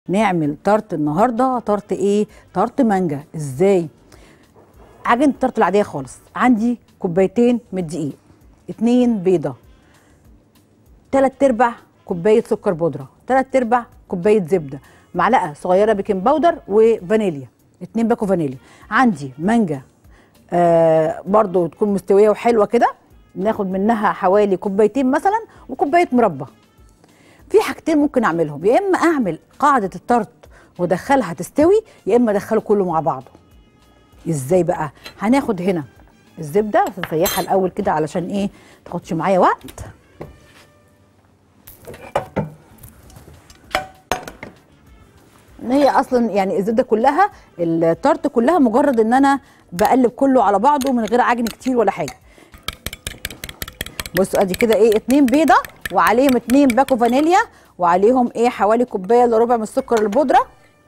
نعمل طرت النهارده طرت ايه طرت مانجا ازاي عجينه الطرت العاديه خالص عندي كوبايتين من الدقيق اتنين بيضه تلات ارباع كوبايه سكر بودره تلات ارباع كوبايه زبده معلقه صغيره بيكنج باودر وفانيليا اتنين باكو فانيليا عندي مانجا آه برضو تكون مستويه وحلوه كده ناخد منها حوالي كوبايتين مثلا وكوبايه مربى في حاجتين ممكن اعملهم يا اما اعمل قاعده الطرت وادخلها تستوي يا اما ادخله كله مع بعضه ازاي بقى هناخد هنا الزبده بس نسيحها الاول كده علشان ايه تاخدش معايا وقت ان هي اصلا يعني الزبده كلها الطرت كلها مجرد ان انا بقلب كله على بعضه من غير عجن كتير ولا حاجه بصوا ادي كده ايه اتنين بيضه وعليهم اتنين باكو فانيليا وعليهم ايه حوالي كوبايه الا ربع من السكر البودره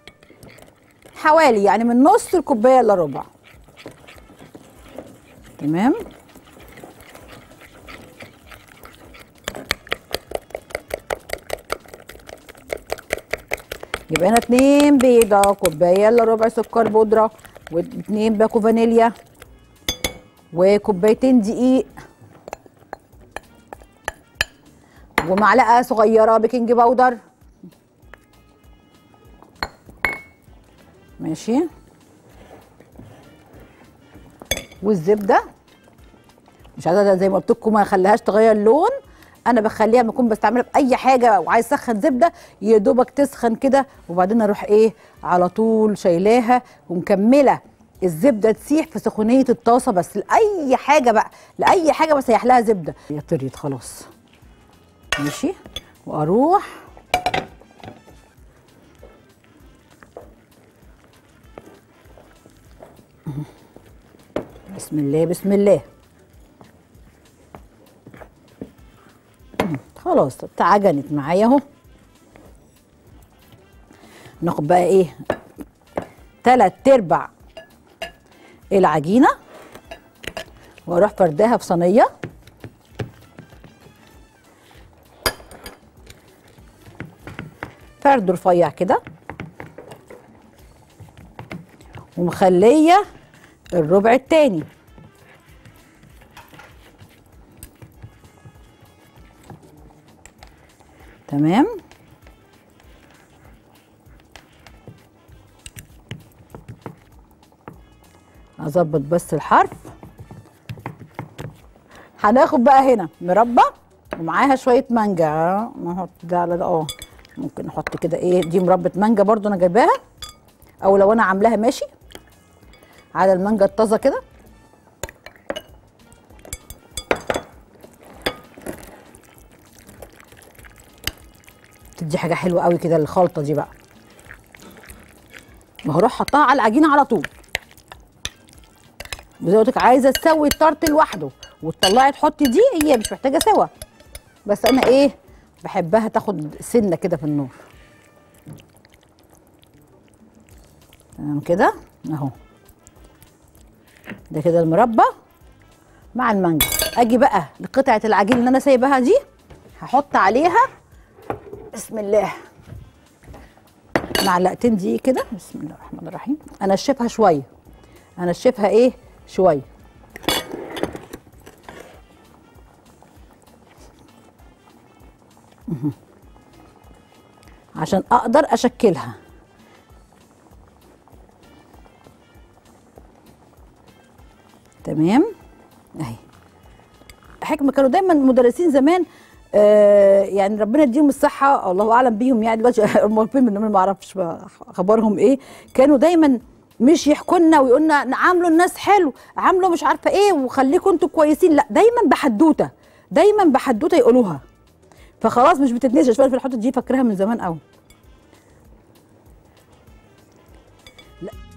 حوالي يعني من نص الكوبايه الا ربع تمام يبقى هنا اتنين بيضه كوبايه الا ربع سكر بودره واتنين باكو فانيليا وكوبايتين دقيق ومعلقه صغيره بيكنج باودر ماشي والزبده مش عايزه زي ما قلت لكم ما اخليهاش تغير لون انا بخليها لما اكون بستعملها باي حاجه وعايز اسخن زبده يا دوبك تسخن كده وبعدين اروح ايه على طول شايلاها ومكمله الزبده تسيح في سخونيه الطاسه بس لاي حاجه بقى لاي حاجه بسيح لها زبده هي طريت خلاص ماشي واروح بسم الله بسم الله خلاص اتعجنت معايا اهو ناخد بقى ايه تلات ارباع العجينه واروح فرداها في صينيه فرد رفيع كده ومخليه الربع التاني تمام اظبط بس الحرف هناخد بقى هنا مربى ومعاها شويه مانجا نحط ده على ده اه ممكن نحط كده ايه دي مربى مانجا برضو انا جايباها او لو انا عاملاها ماشي على المانجا الطازه كده تدي حاجه حلوه قوي كده الخلطه دي بقى وهروح حطها على العجينه على طول زي ما عايزه تسوي الطرت لوحده وتطلعي تحطي دي هي مش محتاجه سوا بس انا ايه بحبها تاخد سنه كده في النور تمام كده اهو ده كده المربى مع المانجا اجي بقى لقطعه العجين اللي انا سايباها دي هحط عليها بسم الله معلقتين دي كده بسم الله الرحمن الرحيم انشفها شويه انشفها ايه شويه عشان اقدر اشكلها تمام اهي حكمه كانوا دايما مدرسين زمان آه يعني ربنا يديهم الصحه الله اعلم بيهم يعني دلوقتي الموظفين من ما اعرفش اخبارهم ايه كانوا دايما مش يحكوا لنا ويقول لنا عاملوا الناس حلو عاملوا مش عارفه ايه وخليكم انتوا كويسين لا دايما بحدوته دايما بحدوته يقولوها فخلاص مش بتتنسى شويه في الحته دي فاكراها من زمان قوي لا